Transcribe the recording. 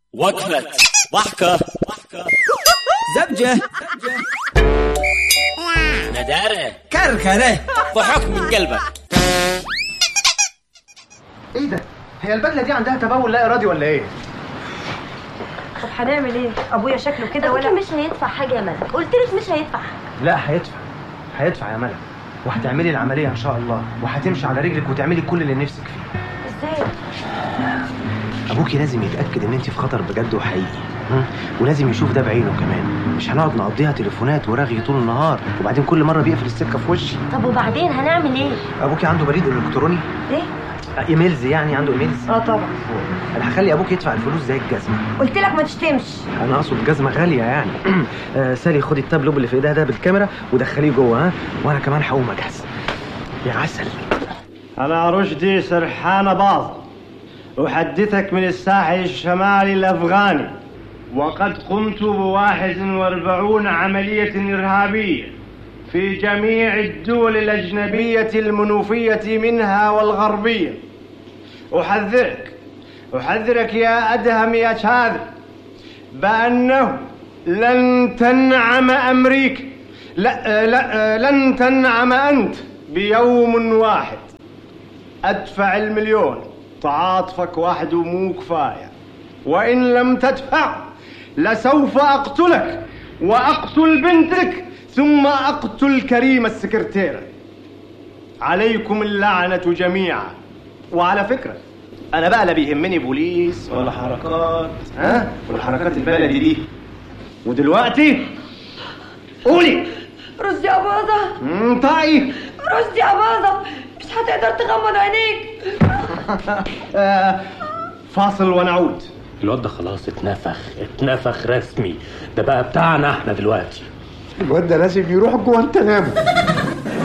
وقفة ضحكة زبجة ندارة كركرة ضحك من قلبك ايه ده؟ هي البدله دي عندها تبول لا ارادي ولا ايه؟ طب هنعمل ايه؟ ابويا شكله كده ابوكي ولا مش هيدفع حاجه يا ملك قلت لك مش هيدفع حاجه لا هيدفع هيدفع يا ملك وهتعملي العمليه ان شاء الله وهتمشي على رجلك وتعملي كل اللي نفسك فيه ازاي؟ ابوكي لازم يتاكد ان انت في خطر بجد وحقيقي م? ولازم يشوف ده بعينه كمان مش هنقعد نقضيها تليفونات ورغي طول النهار وبعدين كل مره بيقفل السكه في وشي طب وبعدين هنعمل ايه؟ ابوكي عنده بريد الكتروني ايه؟ آه، ايميلز يعني عنده ايميلز اه طبعا انا هخلي ابوك يدفع الفلوس زي الجزمه قلت لك ما تشتمش انا اقصد جزمه غاليه يعني آه، سالي خدي التابلوب اللي في ايديها ده بالكاميرا ودخليه جوه ها وانا كمان هقوم اجهز يا عسل أنا رشدي سرحان باظ أحدثك من الساحل الشمالي الأفغاني وقد قمت بواحد واربعون عملية إرهابية في جميع الدول الأجنبية المنوفية منها والغربية أحذرك أحذرك يا أدهم يا شاذ بأنه لن تنعم أمريكا لا, لا لن تنعم أنت بيوم واحد أدفع المليون تعاطفك وحده مو كفاية وإن لم تدفع لسوف أقتلك وأقتل بنتك ثم أقتل كريم السكرتيرة عليكم اللعنة جميعا وعلى فكرة أنا بقى لا بيهمني بوليس ولا حركات ها والحركات البلدي دي ودلوقتي قولي رشدي يا باظة انطقي رشدي يا باظة مش هتقدر تغمض عينيك آه، فاصل ونعود الواد ده خلاص اتنفخ اتنفخ رسمي ده بقى بتاعنا احنا دلوقتي الواد ده لازم يروح جوانتنامو